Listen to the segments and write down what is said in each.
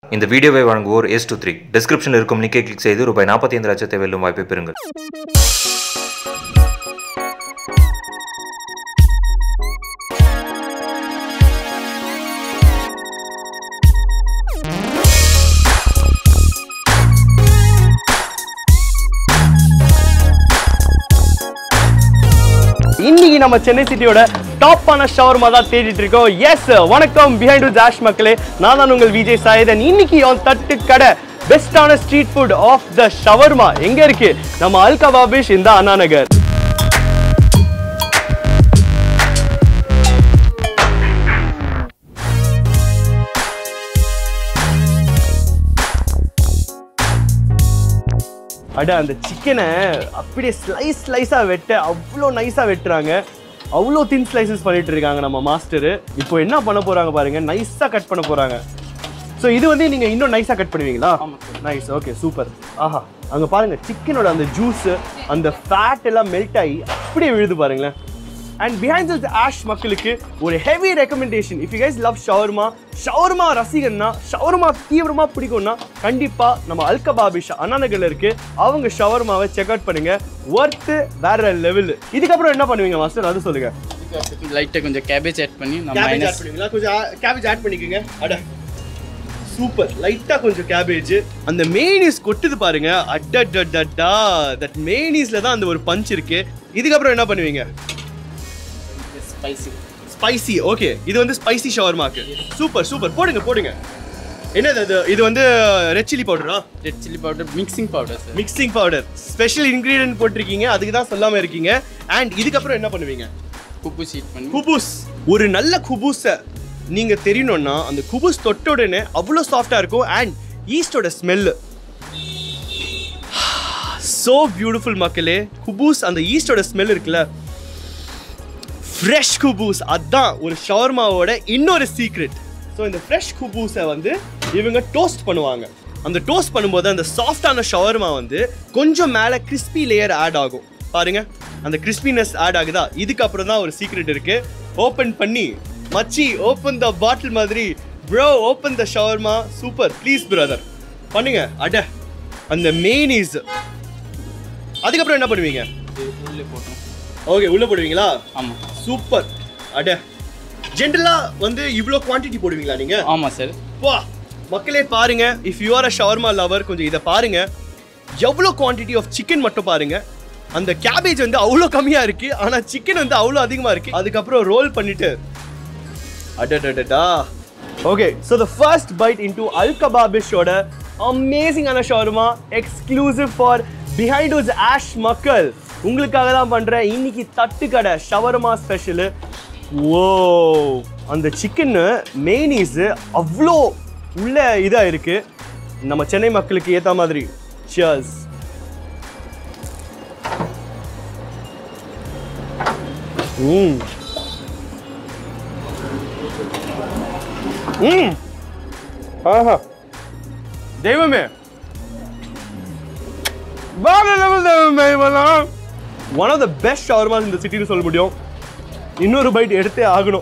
இந்த வீடியோவை வழங்குவோர் எஸ் டூ த்ரீ டிஸ்கிரிப்ஷனில் இருக்கும் லிங்கை கிளிக் செய்து ரூபாய் நாற்பத்தி ஐந்து லட்சத்தை வெல்லும் வாய்ப்பை பெறுங்கள் இன்னைக்கு நம்ம சென்னை சிட்டியோட டாப்பான ஷவர்மா தான் தேடிட்டு இருக்கோம் எஸ் வணக்கம் பிஹைண்ட் டு ஜாஷ் மக்களே நான் தான் உங்கள் விஜய் சாயதன் இன்னைக்கு அவன் தட்டு கடை பெஸ்டான street food of the shawarma எங்க இருக்கு நம்ம அல்கா பாபிஷ் இந்த அண்ணா நகர் அட அந்த சிக்கனை அப்படியே ஸ்லைஸ் ஸ்லைஸாக வெட்ட அவ்வளோ நைஸாக வெட்டுறாங்க அவ்வளோ தின் ஸ்லைசஸ் பண்ணிட்டு இருக்காங்க நம்ம மாஸ்டரு இப்போ என்ன பண்ண போறாங்க பாருங்க நைஸாக கட் பண்ண போறாங்க ஸோ இது வந்து நீங்க இன்னும் நைஸாக கட் பண்ணுவீங்களா நைஸ் ஓகே சூப்பர் ஆஹா அங்க பாருங்க சிக்கனோட அந்த ஜூஸ் அந்த ஃபேட் எல்லாம் மெல்ட் ஆகி அப்படியே விழுது பாருங்களேன் அண்ட் பிஹைண்ட் திஸ் ஆஷ் மக்களுக்கு ஒரு heavy recommendation if you guys love shawarma shawarma ரசிகன்னா ஷவர்மா தீவிரமா பிடிக்கும்னா கண்டிப்பா நம்ம அல்கபாபிஷா அண்ணாநகர்ல இருக்கு அவங்க ஷவர்மாவை செக் அவுட் பண்ணுங்க ஒர்த்து வேற லெவல் இதுக்கப்புறம் என்ன பண்ணுவீங்க மாஸ்டர் அது சொல்லுங்க லைட்டாக கொஞ்சம் கேபேஜ் ஆட் பண்ணி நம்ம கேபேஜ் ஆட் மைனஸ் பண்ணுவீங்களா கொஞ்சம் கேபேஜ் ஆட் பண்ணிக்கோங்க அட சூப்பர் லைட்டா கொஞ்சம் கேபேஜ் அந்த மேனிஸ் கொட்டுது பாருங்க அடடடடா தட் மேனிஸ்ல தான் அந்த ஒரு பஞ்ச் இருக்கு இதுக்கப்புறம் என்ன பண்ணுவீங்க ஸ்பைசி ஸ்பைசி ஓகே இது வந்து ஸ்பைசி ஷவர்மாக்கு சூப்பர் சூப்பர் போடுங்க போடுங்க என்னது அது இது வந்து ரெட் சில்லி பவுடரா red chilli powder mixing powder sir mixing powder special ingredient போட்டிருக்கீங்க அதுக்கு தான் சொல்லாம இருக்கீங்க அண்ட் இதுக்கப்புறம் என்ன பண்ணுவீங்க உப்பு சீட் பண்ணி குபூஸ் ஒரு நல்ல குபூஸை நீங்க தெரியணும்னா அந்த குபூஸ் தொட்ட உடனே அவ்வளோ சாஃப்டா இருக்கும் அண்ட் ஈஸ்டோட ஸ்மெல்லு சோ பியூட்டிஃபுல் மக்களே குபூஸ் அந்த ஈஸ்டோட ஸ்மெல் இருக்குல்ல ஃப்ரெஷ் குபூஸ் அதான் ஒரு ஷவர்மாவோட இன்னொரு சீக்ரெட் ஸோ இந்த ஃப்ரெஷ் குபூஸை வந்து இவங்க டோஸ்ட் பண்ணுவாங்க அந்த டோஸ்ட் பண்ணும்போது அந்த சாஃப்டான ஷவர்மா வந்து கொஞ்சம் மேலே கிறிஸ்பி லேயர் ஆட் ஆகும் பாருங்க அந்த கிறிஸ்பினஸ் ஆட் ஆகுதா இதுக்கப்புறம் தான் ஒரு சீக்ரெட் இருக்கு ஓப்பன் பண்ணி மச்சி ஓப்பன் த பாட்டில் மாதிரி bro open the shawarma super please brother பண்ணுங்க அட அந்த மெயினிஸ் அதுக்கப்புறம் என்ன பண்ணுவீங்க இது உள்ளே போட்டோம் ஓகே உள்ள போடுவீங்களா ஆமாம் சூப்பர் அட ஜென்ரலா வந்து இவ்வளோ குவாண்டிட்டி போடுவீங்களா நீங்க ஆமாம் சார் வா மக்களே பாருங்க if you are a shawarma lover கொஞ்சம் இதை பாருங்க எவ்வளோ குவாண்டிட்டி ஆஃப் சிக்கன் மட்டும் பாருங்க அந்த கேபேஜ் வந்து அவ்வளோ கம்மியா இருக்கு ஆனா சிக்கன் வந்து அவ்வளோ அதிகமா இருக்கு அதுக்கப்புறம் ரோல் பண்ணிட்டு அடடடடா okay so the first bite into அல் கபாபிஷோட அமேசிங்கான shawarma exclusive for Behindwoods Ash மக்கள் உங்களுக்காக தான் பண்றேன் இன்னைக்கு தட்டுக்கடை ஷவர்மா ஸ்பெஷலு ஓ அந்த சிக்கன் மெய்னீஸ் அவ்வளோ உள்ள இதாக இருக்கு நம்ம சென்னை மக்களுக்கு ஏற்ற மாதிரி சியர்ஸ் ம் ம் ஆஹா தெய்வமே வேற லெவல் தெய்வமே இவெல்லாம் one of the best shawarmas இந்த சிட்டின்னு சொல்ல முடியும் இன்னொரு பைட் எடுத்தே ஆகணும்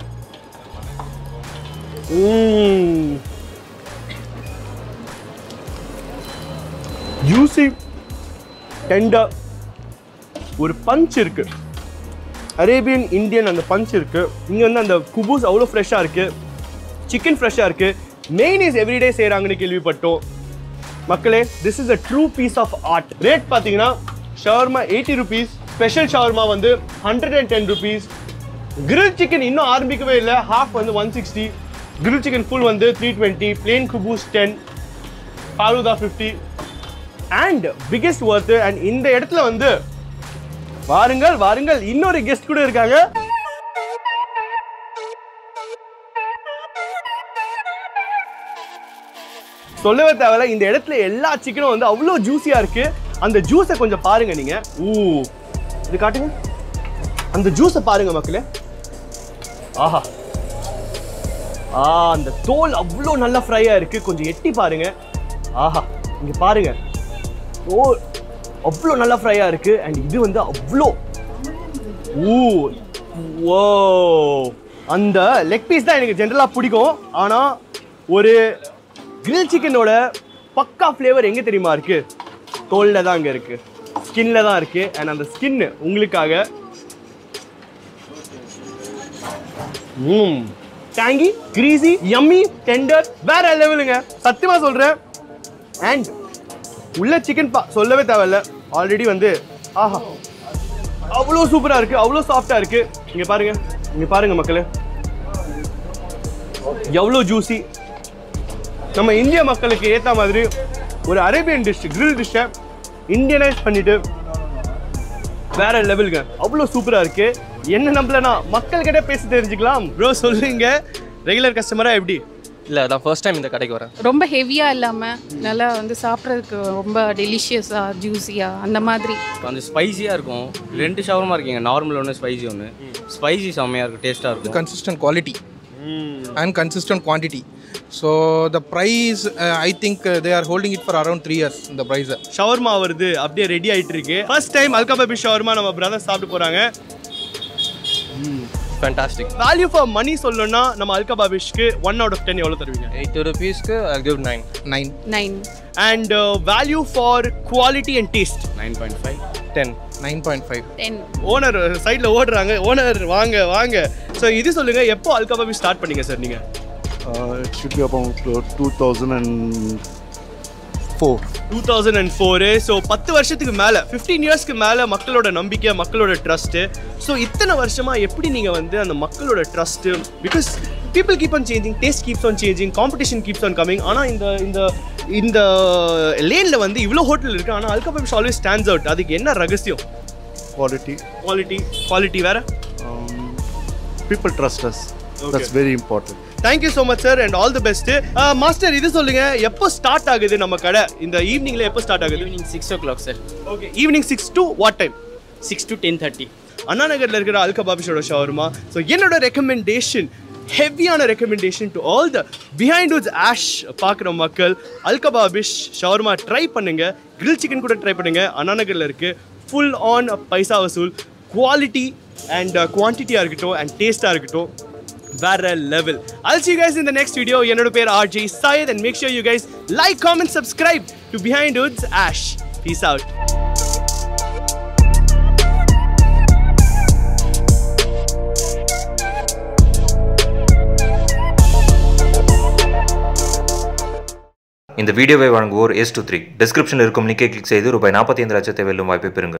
ஜூசி டெண்டர் ஒரு பஞ்ச் இருக்கு அரேபியன் இந்தியன் அந்த பஞ்ச் இருக்கு இங்க வந்து அந்த குபூஸ் அவ்வளோ ஃப்ரெஷ்ஷாக இருக்கு சிக்கன் ஃப்ரெஷ்ஷாக இருக்கு மெயினிஸ் எவ்ரிடே செய்கிறாங்கன்னு கேள்விப்பட்டோம் மக்களே this is a true piece of art rate பார்த்தீங்கன்னா shawarma eighty rupees special shawarma வந்து hundred and ten rupees grill chicken இன்னும் ஆரம்பிக்கவே இல்லை ஹாஃப் வந்து one sixty grill chicken full வந்து த்ரீ டுவெண்ட்டி பிளேன் குபூஸ் ten falooda fifty and biggest worth and இந்த இடத்துல வந்து வாருங்கள் வாருங்கள் இன்னொரு கெஸ்ட் கூட இருக்காங்க சொல்லவே தேவையில்ல இந்த இடத்துல எல்லா சிக்கனும் வந்து அவ்வளோ ஜூஸியா இருக்கு அந்த ஜூஸை கொஞ்சம் பாருங்க நீங்க ஊ இது காட்டுங்க அந்த ஜூஸை பாருங்க மக்களே ஆஹா ஆ அந்த தோல் அவ்வளோ நல்லா ஃப்ரையா இருக்கு கொஞ்சம் எட்டி பாருங்க ஆஹா இங்க பாருங்க தோல் அவ்வளோ நல்லா ஃப்ரையா இருக்கு அண்ட் இது வந்து அவ்வளோ ஊ ஓ அந்த லெக் பீஸ் தான் எனக்கு ஜென்ரலாக பிடிக்கும் ஆனால் ஒரு கிரில் சிக்கனோட பக்கா ஃப்ளேவர் எங்கே தெரியுமா இருக்கு தோலில் தான் அங்கே இருக்கு ஸ்கின்ல தான் இருக்கு அண்ட் அந்த ஸ்கின் உங்களுக்காக ம் டேங்கி கிரீசி யம்மி டெண்டர் வேற லெவலுங்க சத்தியமா சொல்றேன் அண்ட் உள்ள சிக்கன் பா சொல்லவே தேவையில்ல ஆல்ரெடி வந்து ஆஹா அவ்வளோ சூப்பரா இருக்கு அவ்வளோ சாஃப்டா இருக்கு இங்க பாருங்க இங்க பாருங்க மக்களே எவ்வளோ ஜூசி நம்ம இந்திய மக்களுக்கு ஏற்ற மாதிரி ஒரு அரேபியன் டிஷ் கிரில் டிஷ்ஷை இந்தியனைஸ் பண்ணிட்டு வேற லெவலுங்க அவ்வளோ சூப்பரா இருக்கு என்ன நம்பலனா மக்கள் கிட்ட பேசி தெரிஞ்சுக்கலாம் ப்ரோ சொல்லுங்க ரெகுலர் கஸ்டமரா எப்படி இல்லை அதான் ஃபர்ஸ்ட் டைம் இந்த கடைக்கு வரேன் ரொம்ப ஹெவியாக இல்லாமல் நல்லா வந்து சாப்பிட்றதுக்கு ரொம்ப டெலிஷியஸாக ஜூஸியாக அந்த மாதிரி கொஞ்சம் ஸ்பைசியாக இருக்கும் ரெண்டு ஷவர்மா இருக்கீங்க நார்மல் ஒன்று ஸ்பைசி ஒன்று ஸ்பைசி செம்மையாக இருக்கும் டேஸ்ட்டாக இருக்கும் consistent quality and consistent quantity. So the price, uh, I think uh, they are holding it for around three years. The price. Shawarma வருது அப்படியே ரெடி ஆயிட்டு இருக்கு ஃபர்ஸ்ட் டைம் அல்காபபி ஷவர்மா நம்ம பிரதர் சாப்பிட்டு போறாங்க ஃபேண்டாஸ்டிக் வேல்யூ ஃபார் மணி சொல்லணும்னா நம்ம அல்காபாபிஷ்க்கு ஒன் அவுட் ஆஃப் டென் எவ்வளோ தருவீங்க எயிட்டி ருபீஸ்க்கு I give nine Nine. Nine and value for quality and taste nine point five ten 9.5. Ten owner சைடில் ஓடுறாங்க ஓனர் வாங்க வாங்க ஸோ இது சொல்லுங்க எப்போ அல்காபாபி ஸ்டார்ட் பண்ணீங்க சார் நீங்க Uh, it should be about uh, 2004. Two thousand and four so பத்து வருஷத்துக்கு மேலே ஃபிஃப்டீன் இயர்ஸ்க்கு மேலே மக்களோட நம்பிக்கை மக்களோட ட்ரஸ்ட்டு ஸோ இத்தனை வருஷமாக எப்படி நீங்கள் வந்து அந்த மக்களோட trust because people keep on changing taste keeps on changing competition keeps on coming ஆனால் இந்த இந்த இந்த லேனில் வந்து இவ்வளோ ஹோட்டல் இருக்குது ஆனால் அல்காபாபிஷ் ஆல்வேஸ் ஸ்டாண்ட்ஸ் அவுட் அதுக்கு என்ன ரகசியம் Quality. குவாலிட்டி குவாலிட்டி வேறு Um, people trust us. That's very important. Thank you so much sir and all the best master இது சொல்லுங்க எப்போ ஸ்டார்ட் ஆகுது நம்ம கடை இந்த ஈவினிங்ல எப்போ ஸ்டார்ட் ஆகுது evening six o'clock sir okay evening six to what time six to ten thirty அண்ணா நகர்ல இருக்கிற அல்கா பாபிஷோட ஷவர்மா ஸோ என்னோட ரெக்கமெண்டேஷன் ஹெவியான recommendation to all the Behindwoods Ash பார்க்குற மக்கள் அல்கா பாபிஷ் ஷவர்மா ட்ரை பண்ணுங்க கிரில் சிக்கன் கூட ட்ரை பண்ணுங்க அண்ணா நகர்ல இருக்கு ஃபுல் ஆன் பைசா வசூல் குவாலிட்டி அண்ட் குவான்டிட்டியாக இருக்கட்டும் அண்ட் டேஸ்ட்டாக இருக்கட்டும் வேற level I'll see you guys in the next video என்னோட பேர் RJ Syed and make sure you guys like comment subscribe to Behind Woods Ash peace out இந்த வீடியோவை வழங்குவோர் எஸ் டூ த்ரீ டிஸ்கிரிப்ஷனில் இருக்கும் லிங்கை கிளிக் செய்து ரூபாய் நாற்பத்தி ஐந்து லட்சத்தை வெல்லும் வாய்ப்பை பெறுங்கள்